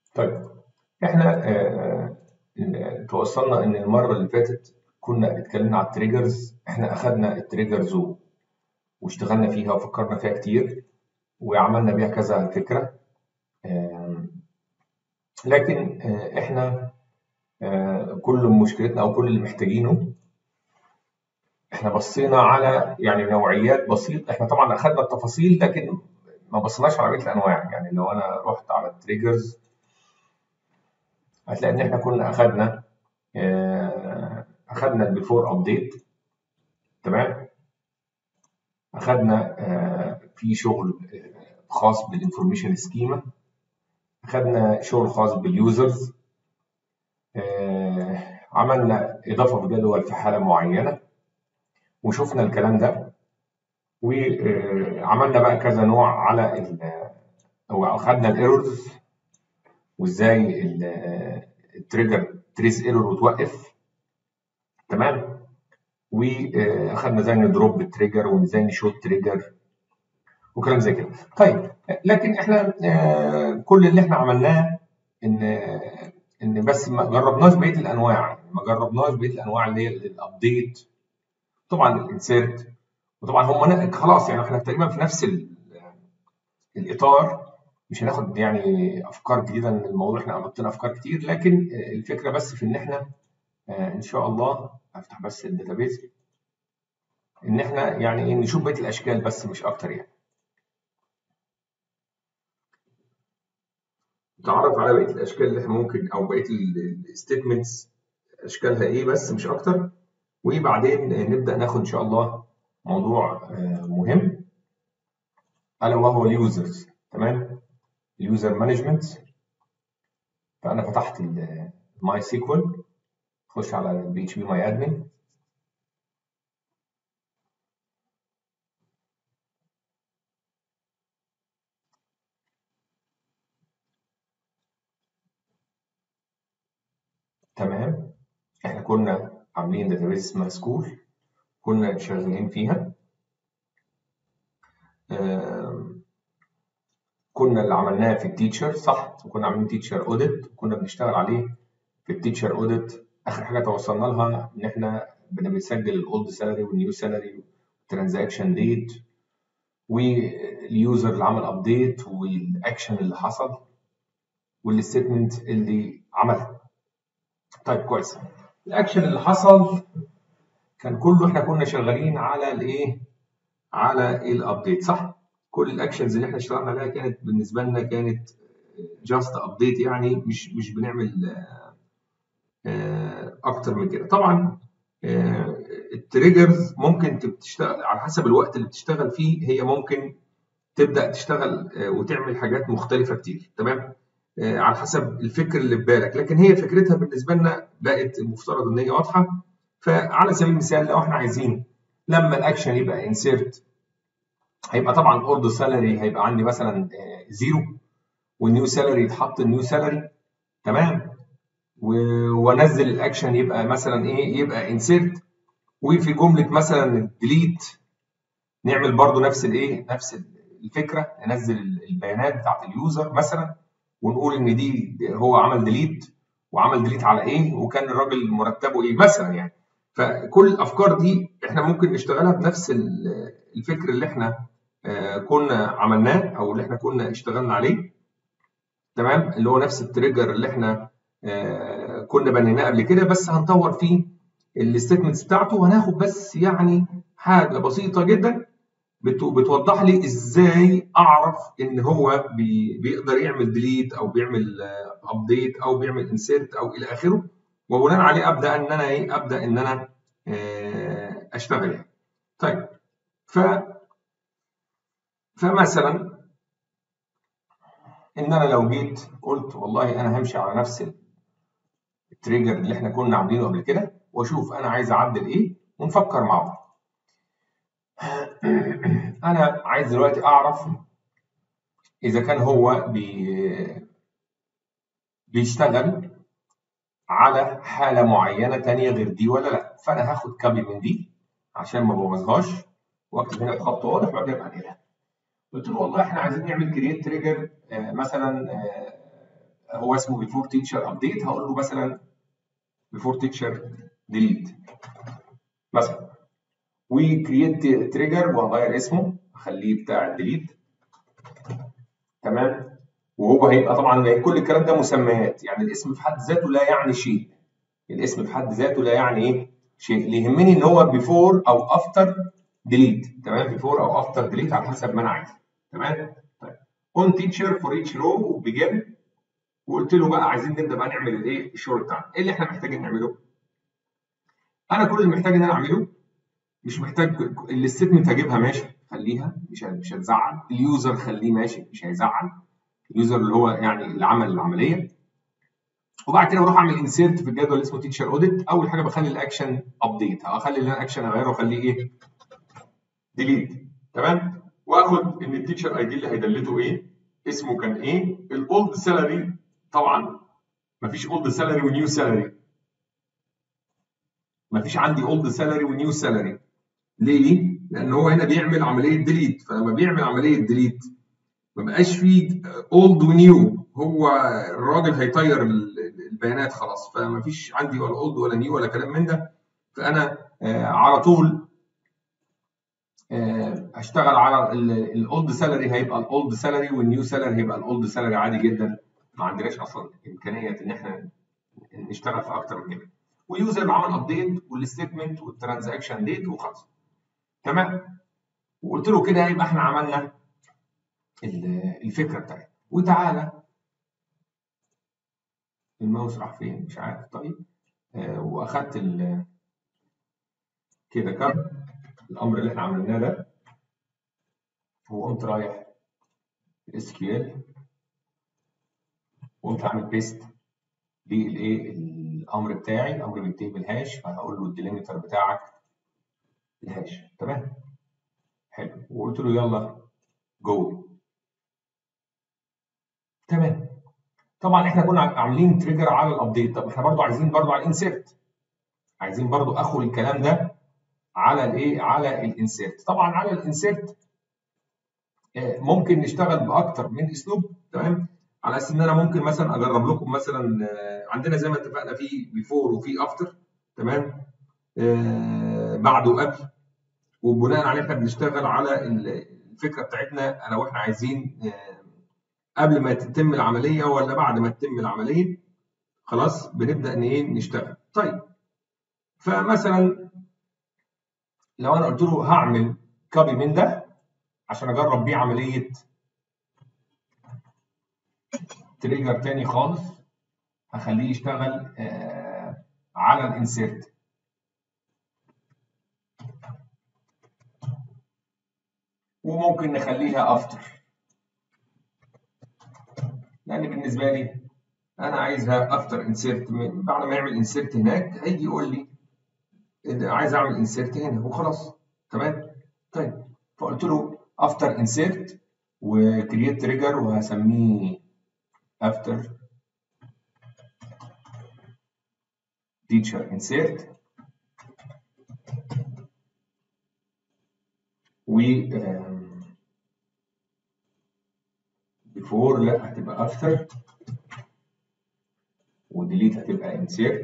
طيب احنا آه، آه، توصلنا ان المره اللي فاتت كنا اتكلمنا على التريجرز احنا اخذنا التريجرز و- واشتغلنا فيها وفكرنا فيها كتير وعملنا بيها كذا فكره آم، لكن آه، احنا آه، كل مشكلتنا او كل اللي محتاجينه احنا بصينا على يعني نوعيات بسيطه احنا طبعا اخذنا التفاصيل لكن ما بصيناش على بقيه الانواع يعني لو انا رحت على التريجرز هتلاقي ان احنا كنا اخذنا آه، اخذنا البيفور ابديت تمام اخذنا آه، في شغل آه، خاص بالانفورميشن سكيما اخذنا شغل خاص باليوزرز آه، عملنا اضافه في جدول في حاله معينه وشفنا الكلام ده وعملنا بقى كذا نوع على ال- او اخذنا الايرورز وازاي التريجر تريس ايرور وتوقف تمام واخذنا ازاي ندروب التريجر وازاي نشوت تريجر وكلام زي كده طيب لكن احنا آه، كل اللي احنا عملناه ان ان بس ما جربناش بقيه الانواع ما جربناش بقيه الانواع اللي هي الابديت طبعا الانسيرت وطبعا هم خلاص يعني احنا تقريبا في نفس ال- الاطار مش هناخد يعني افكار جديده من الموضوع احنا حطينا افكار كتير لكن آه، الفكره بس في ان احنا آه، ان شاء الله افتح بس الداتابيز ان احنا يعني ايه نشوف بقيه الاشكال بس مش اكتر يعني نتعرف على بقيه الاشكال اللي احنا ممكن او بقيه الستيتمنتس اشكالها ايه بس مش اكتر وبعدين نبدا ناخد ان شاء الله موضوع آه، مهم الا وهو اليوزرز تمام اليوزر مانجمنت فانا فتحت الماي سيكوال خش على البي اتش بي ماي ادمن تمام احنا كنا عاملين داتابيز اسمها سكول كنا شغالين فيها آم، كنا اللي عملناه في التيتشر صح وكنا عاملين تيتشر اوديت وكنا بنشتغل عليه في التيتشر اوديت اخر حاجه توصلنا لها ان احنا بدنا بنسجل الاولد سالري والنيو سالري والترانزاكشن ديت واليوزر اللي عمل ابديت والاكشن اللي حصل والستيتمنت اللي عملها طيب كويس الاكشن اللي حصل كان كله احنا كنا شغالين على الايه على الابديت صح كل الاكشنز اللي احنا اشتغلنا عليها كانت بالنسبه لنا كانت جاست ابديت يعني مش مش بنعمل آه، اكتر من كده طبعا آه، التريجرز ممكن تشتغل على حسب الوقت اللي بتشتغل فيه هي ممكن تبدا تشتغل آه، وتعمل حاجات مختلفه كتير تمام آه، على حسب الفكر اللي في بالك لكن هي فكرتها بالنسبه لنا بقت المفترض ان هي واضحه فعلى سبيل المثال لو احنا عايزين لما الاكشن يبقى انسيرت هيبقى طبعا اولد سالري هيبقى عندي مثلا آه، زيرو والنيو سالري يتحط النيو سالري تمام و- وانزل الاكشن يبقى مثلا ايه يبقى انسيرت وفي جمله مثلا ديليت نعمل برضو نفس الايه نفس الفكره ننزل البيانات بتاعت اليوزر مثلا ونقول ان دي هو عمل ديليت وعمل ديليت على ايه وكان الراجل مرتبه ايه مثلا يعني فكل الافكار دي احنا ممكن نشتغلها بنفس ال- الفكر اللي احنا آه، كنا عملناه او اللي احنا كنا اشتغلنا عليه تمام اللي هو نفس التريجر اللي احنا آه، كنا بنيناه قبل كده بس هنطور فيه الستيتمنتس بتاعته وهناخد بس يعني حاجه بسيطه جدا بت- بتوضح لي ازاي اعرف ان هو بي بيقدر يعمل ديليت او بيعمل ابديت او بيعمل انسيرت او الى اخره وبناء عليه ابدا ان انا ايه ابدا ان انا آه، اشتغل يعني طيب ف فمثلا ان انا لو جيت قلت والله انا همشي على نفس التريجر اللي احنا كنا عاملينه قبل كده واشوف انا عايز اعدل ايه ونفكر مع بعض انا عايز دلوقتي اعرف اذا كان هو بي بيشتغل على حالة معينة تانية غير دي ولا لا فانا هاخد كابي من دي عشان ما بوظهاش واكتب هنا بخط واضح وابدا بعدها قلت له والله احنا عايزين نعمل كرييت تريجر مثلا آه، هو اسمه بيفور تيتشر ابديت هقول له مثلا بيفور تيتشر ديليت مثلا وكرييت تريجر وهغير اسمه اخليه بتاع الديليت تمام وهو هيبقى طبعا كل الكلام ده مسميات يعني الاسم في حد ذاته لا يعني شيء الاسم في حد ذاته لا يعني ايه شيء اللي يهمني ان هو بيفور او افتر ديليت تمام بيفور او افتر ديليت على حسب ما انا عايز تمام طيب اون تيتشر فور ايتش رو وبيجن وقلت له بقى عايزين نبدا بقى نعمل الايه الشغل بتاعنا ايه اللي احنا محتاجين نعمله انا كل اللي محتاج ان انا اعمله مش محتاج الستمنت هجيبها ماشي خليها مش مش هتزعل اليوزر خليه ماشي مش هيزعل اليوزر اللي هو يعني اللي عمل العمليه وبعد كده بروح اعمل انسيرت في الجدول اللي اسمه تيتشر اوديت اول حاجه بخلي الاكشن ابديت اخلي الاكشن اغيره واخليه ايه ديليت تمام واخد ان التيتشر اي دي اللي هيدلته ايه اسمه كان ايه الاولد سالري طبعا مفيش اولد سالري ونيو سالري مفيش عندي اولد سالري ونيو سالري ليه؟ لان هو هنا بيعمل عمليه ديليت فلما بيعمل عمليه ديليت ما بقاش فيه اولد ونيو هو الراجل هيطير البيانات خلاص فما فيش عندي ولا اولد ولا نيو ولا كلام من ده فانا آه على طول آه هشتغل على الاولد سالري هيبقى الاولد سالري والنيو سالري هيبقى الاولد سالري عادي جدا ما عندناش اصلا امكانيه ان احنا نشتغل في اكتر من كده واليوزر اللي عمل ابديت والستمنت والترانزاكشن ديت وخلاص تمام وقلت له كده يبقى احنا عملنا الفكره بتاعتنا وتعالى الماوس راح فين مش عارف طيب آه واخدت ال كده كاب الامر اللي احنا عملناه ده وقمت رايح اس كيو ال وقمت عامل بيست للايه الامر بتاعي الامر بينتهي بالهاش فهقول له الديليمتر بتاعك الهاش تمام حلو وقلت له يلا جو تمام طبعا احنا كنا عاملين تريجر على الابديت طب احنا برضو عايزين برضو على الانسيرت عايزين برضو اخد الكلام ده على الايه على الانسيرت طبعا على الانسيرت ممكن نشتغل باكتر من اسلوب تمام على اساس ان انا ممكن مثلا اجرب لكم مثلا عندنا زي ما اتفقنا في بيفور وفي افتر تمام آه بعد وقبل وبناء عليه احنا بنشتغل على الفكره بتاعتنا لو احنا عايزين آه قبل ما تتم العمليه ولا بعد ما تتم العمليه خلاص بنبدا ان ايه نشتغل طيب فمثلا لو انا قلت له هعمل كوبي من ده عشان اجرب بيه عمليه تريجر تاني خالص هخليه يشتغل آه على الانسيرت وممكن نخليها افتر لان بالنسبه لي انا عايزها افتر انسيرت بعد ما يعمل انسيرت هناك هيجي يقول لي عايز اعمل انسيرت هنا وخلاص تمام طيب فقلت له افتر انسيرت وكرييت تريجر وهسميه after teacher insert و before لا هتبقى after وديليت هتبقى insert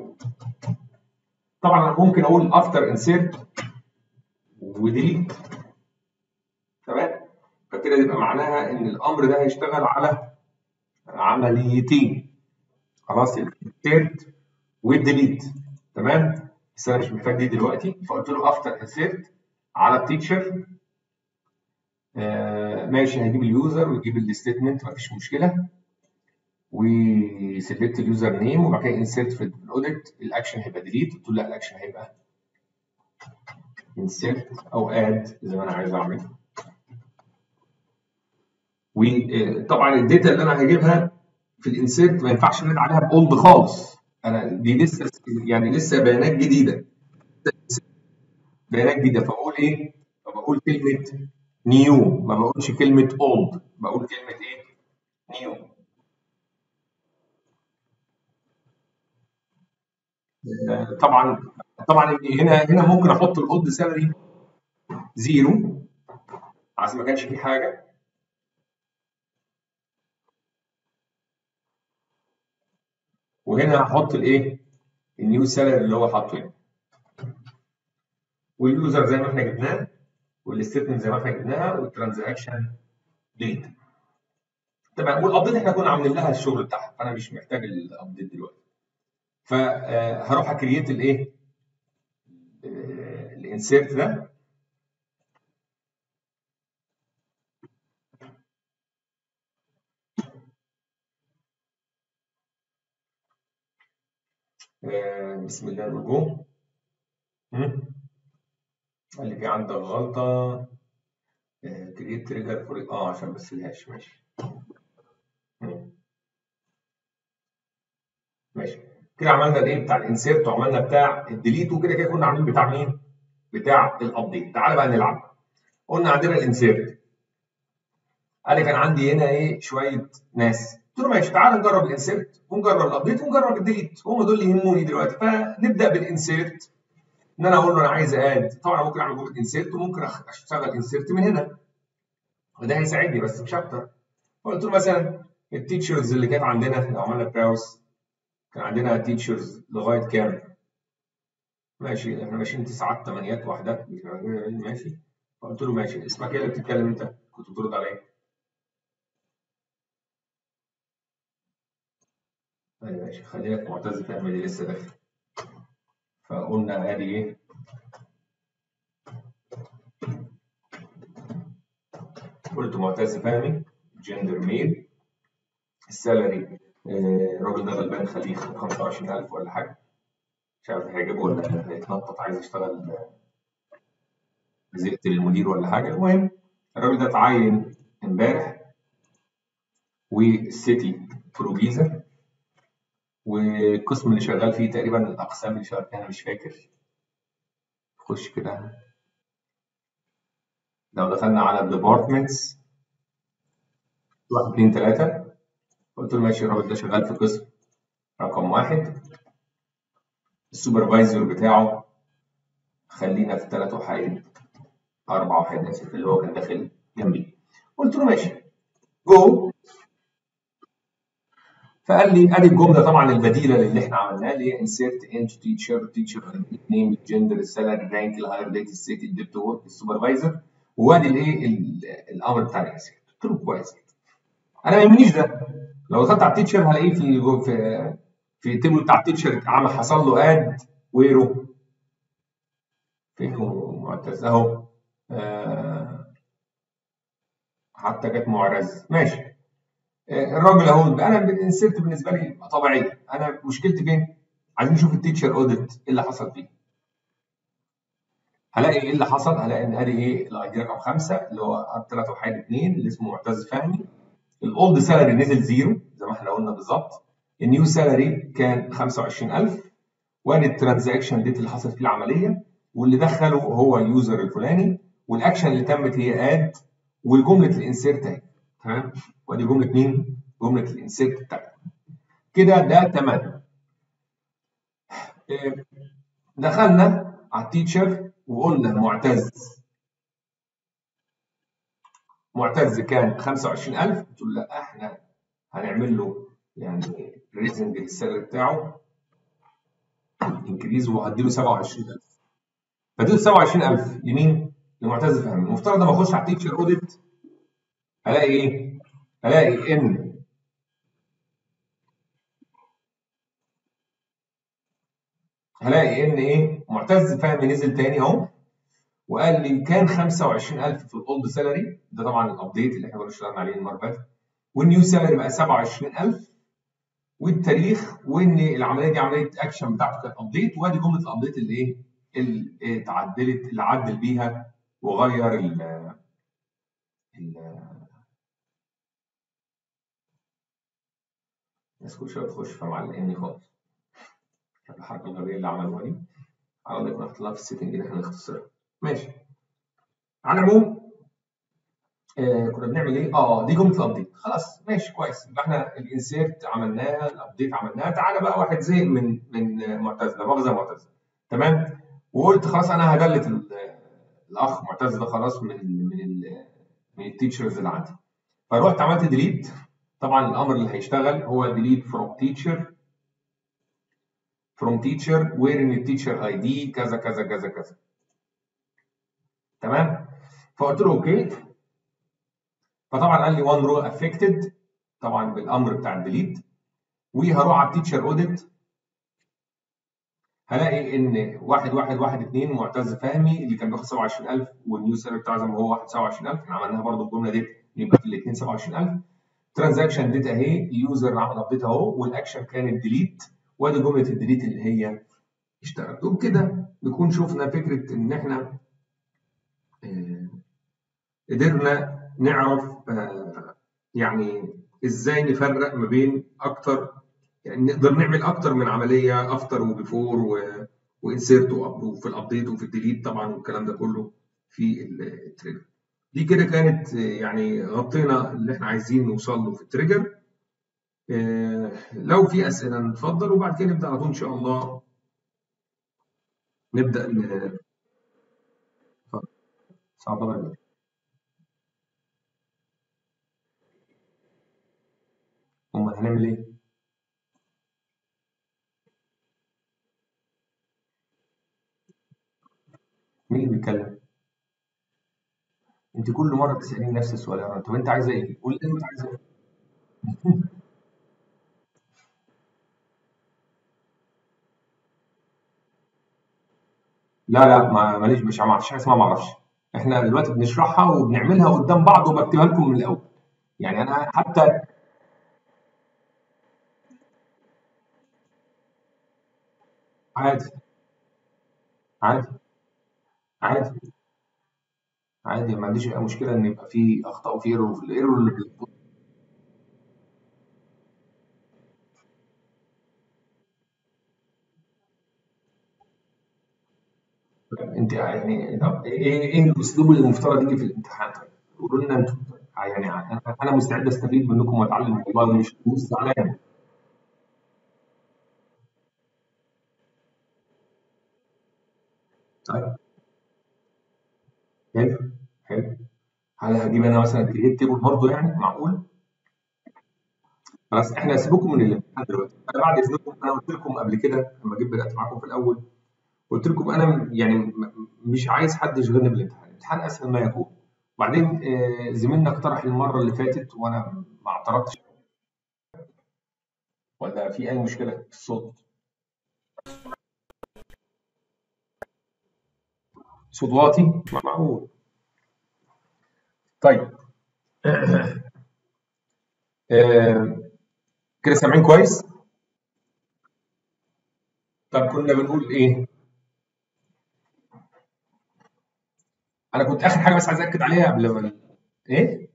طبعا انا ممكن اقول after insert وديليت تمام فكده يبقى معناها ان الامر ده هيشتغل على عمليتين خلاص الانسيرت والديليت تمام بس انا مش محتاج دي دلوقتي فقلت له افتر انسيرت على التيتشر آه ماشي هجيب اليوزر ويجيب الستيتمنت مفيش مشكله وسلكت اليوزر نيم وبعد كده انسيرت في الاوديت الاكشن هيبقى ديليت قلت له لا الاكشن هيبقى انسيرت او اد زي ما انا عايز اعمل وطبعا الداتا اللي انا هجيبها في الانسيرت ما ينفعش نرد عليها باولد خالص انا دي لسه يعني لسه بيانات جديده بيانات جديده فبقول ايه؟ فبقول كلمه نيو ما بقولش كلمه اولد بقول كلمه ايه؟ نيو طبعا طبعا هنا هنا ممكن احط الاولد سالري زيرو عشان ما كانش في حاجه وهنا هحط الايه النيو سالري اللي هو حاطه هنا واليوزر زي ما احنا جبناه والستيتمنت زي ما احنا جبناها والترانزاكشن ديت تمام والابديت احنا كنا عاملين لها الشغل بتاعها فانا مش محتاج الابديت دلوقتي فهروح اكريت الايه الانسيرت ده آه، بسم الله الرجوع قال لي في عندك غلطة كريت تريجر فور اه عشان بس الهاش ماشي مم. ماشي كده عملنا الايه بتاع الانسيرت وعملنا بتاع الديليت وكده كده كنا عاملين بتاع مين؟ بتاع الابديت تعالى بقى نلعب قلنا عندنا الانسيرت قال لي كان عندي هنا ايه شويه ناس قلت له ماشي تعالى نجرب الانسيرت ونجرب الابديت ونجرب الديليت هم دول اللي يهموني دلوقتي فنبدا بالانسيرت ان انا اقول له انا عايز اد طبعا ممكن اعمل جمله انسيرت وممكن اشتغل انسيرت من هنا وده هيساعدني بس مش اكتر قلت له مثلا التيتشرز اللي كانت عندنا لو عملنا براوس كان عندنا تيتشرز لغايه كام؟ ماشي احنا ماشيين تسعات ثمانيات وحدات ماشي فقلت له ماشي اسمك ايه اللي بتتكلم انت؟ كنت بترد عليا ايوه ماشي خلينا معتز فهمي دي لسه داخل فقلنا ادي ايه قلت معتز فهمي جندر ميل السالري الراجل ده غلبان خليه 25000 ولا حاجه مش عارف هيجيبه ولا هيتنطط عايز يشتغل زهقت للمدير ولا حاجه المهم الراجل ده اتعين امبارح والسيتي بروجيزا والقسم اللي شغال فيه تقريبا الاقسام اللي شغال فيها انا مش فاكر خش كده لو دخلنا على الديبارتمنتس واحد اتنين تلاته قلت له ماشي الراجل ده شغال في قسم رقم واحد السوبرفايزر بتاعه خلينا في ثلاث وحيد اربع وحيد اسف اللي هو كان داخل جنبي قلت له ماشي جو فقال لي ادي الجمله طبعا البديله اللي احنا عملناها اللي هي انسيرت انت تيتشر تيتشر نيم الجندر السالري الرانك الهاير ديت السيتي الديبت ورك السوبرفايزر وادي الايه الامر بتاع الانسيرت قلت له كويس انا ما يهمنيش ده لو دخلت على التيتشر هلاقيه في في في التيبل بتاع التيتشر عمل حصل له اد ويرو فين هو معتز اهو آه حتى جت معرز ماشي الراجل اهو انا الانسيرت بالنسبه لي طبيعيه انا مشكلتي فين؟ عايزين نشوف التيتشر اوديت ايه اللي حصل فيه هلاقي ايه اللي حصل هلاقي ان ادي ايه الاي دي رقم خمسه اللي هو 3 وحيد 2 اللي اسمه معتز فهمي الاولد سالري نزل زيرو زي ما احنا قلنا بالظبط النيو سالري كان 25000 وادي الترانزاكشن ديت اللي حصلت فيه العمليه واللي دخله هو اليوزر الفلاني والاكشن اللي تمت هي اد وجمله الانسيرت اهي تمام وادي جمله مين؟ جمله الانسيرت بتاعتي كده ده تمام دخلنا على التيتشر وقلنا معتز معتز كان 25000 قلت له لا احنا هنعمل له يعني ريزنج للسالري بتاعه انكريز وهديله 27000 فديله 27000 لمين؟ لمعتز فهمي المفترض لما اخش على التيتشر اوديت هلاقي ايه؟ هلاقي ان هلاقي ان ايه؟ معتز فهمي نزل تاني اهو وقال لي كان 25000 في الاولد سالري ده طبعا الابديت اللي احنا كنا اشتغلنا عليه المره اللي فاتت والنيو سالري بقى 27000 والتاريخ وان العمليه دي عمليه اكشن بتاعته كانت ابديت وادي جمله الابديت اللي ايه؟ اللي اتعدلت اللي عدل بيها وغير ال ال الناس كل شويه بتخش فمعلقني خالص الحركه الغبيه اللي عملوها دي على الله يكون احتلها في السيتنج اللي احنا نختصرها ماشي على العموم آه كنا بنعمل ايه؟ اه دي جمله الابديت خلاص ماشي كويس يبقى احنا الانسيرت عملناه الابديت عملناه تعالى بقى واحد زهق من من معتز لا مؤاخذه معتز تمام وقلت خلاص انا هدلت الاخ معتز ده خلاص من ال من ال من التيتشرز اللي عندي فروحت عملت ديليت طبعا الامر اللي هيشتغل هو ديليت فروم تيتشر from teacher where in التيتشر اي دي كذا كذا كذا كذا تمام فقلت له اوكي فطبعا قال لي one row affected طبعا بالامر بتاع الديليت وهروح على التيتشر اوديت هلاقي ان واحد واحد واحد اثنين معتز فهمي اللي كان بياخد 27000 والنيو سالري بتاعه زي ما هو 27000 احنا عملناها برضه الجمله دي يبقى في الاثنين 27000 ترانزاكشن ديت اهي اليوزر عمل ابديت اهو والاكشن كانت ديليت وادي جمله الديليت اللي هي اشتغلت وبكده نكون شفنا فكره ان احنا آه، قدرنا نعرف آه، يعني ازاي نفرق ما بين اكتر يعني نقدر نعمل اكتر من عمليه افتر وبيفور وانسيرت وفي الابديت وفي الديليت طبعا والكلام ده كله في التريجر دي كده كانت يعني غطينا اللي احنا عايزين نوصل له في التريجر آه، لو في اسئله نتفضل وبعد كده نبدا على طول ان شاء الله نبدا ن... اتفضل. صعب أوي. امال هنعمل ايه؟ مين اللي بيتكلم؟ انت كل مره بتساليني نفس السؤال يا رنا طب انت عايزه ايه؟ قول لي انت عايزه ايه؟ لا لا ما ماليش مش ما فيش حاجه اسمها ما اعرفش احنا دلوقتي بنشرحها وبنعملها قدام بعض وبكتبها لكم من الاول يعني انا حتى عادي عادي عادي عادي ما عنديش اي مشكله ان يبقى في اخطاء وفي ايرور في الايرور اللي بيظبط انت يعني طب ايه ايه الاسلوب اللي المفترض يجي في الامتحان طيب قولوا لنا انتوا يعني انا أنا مستعد استفيد منكم واتعلم والله مش مش زعلان طيب حلو حلو هل هجيب انا مثلا كريت تيبل برضه يعني معقول خلاص احنا سيبكم من الامتحان دلوقتي انا بعد اذنكم انا قلت لكم قبل كده لما جيت بدات معاكم في الاول قلت لكم انا م- يعني م- مش عايز حد يشغلني بالامتحان الامتحان اسهل ما يكون وبعدين آه، زميلنا اقترح المره اللي فاتت وانا ما اعترضتش ولا في اي مشكله في الصوت صوت واطي معقول طيب آه، كده سامعين كويس طب كنا بنقول ايه انا كنت اخر حاجه بس عايز اكد عليها قبل ما ايه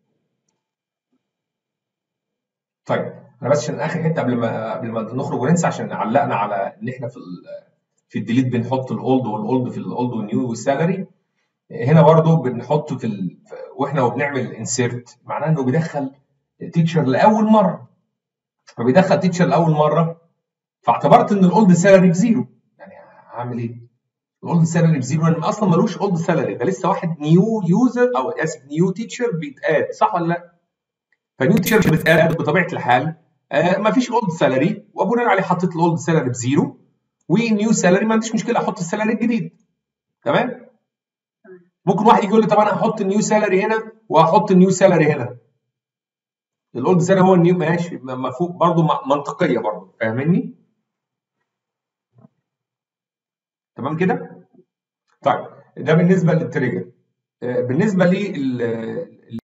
طيب انا بس عشان اخر حته قبل ما قبل ما نخرج وننسى عشان علقنا على ان احنا في ال- في الديليت بنحط الاولد والاولد في الاولد والنيو والسالري هنا برضو بنحط في ال... واحنا وبنعمل انسيرت معناه انه بيدخل تيتشر لاول مره فبيدخل تيتشر لاول مره فاعتبرت ان الاولد سالري بزيرو يعني هعمل ايه؟ الاولد سالري بزيرو لان اصلا ملوش اولد سالري ده لسه واحد نيو يوزر او اسف نيو تيتشر بيتقاد صح ولا لا؟ فنيو تيتشر بيتقاد بطبيعه الحال آه ما فيش اولد سالري وبناء عليه حطيت الاولد سالري بزيرو ونيو سالري ما عنديش مشكله احط السالري الجديد تمام؟ ممكن واحد يجي يقول لي طب انا هحط النيو سالري هنا وهحط النيو سالري هنا الاولد سالري هو النيو ماشي مفهوم برضه منطقيه برضه فاهمني؟ تمام كده؟ طيب ده بالنسبه للتريجر آه، بالنسبه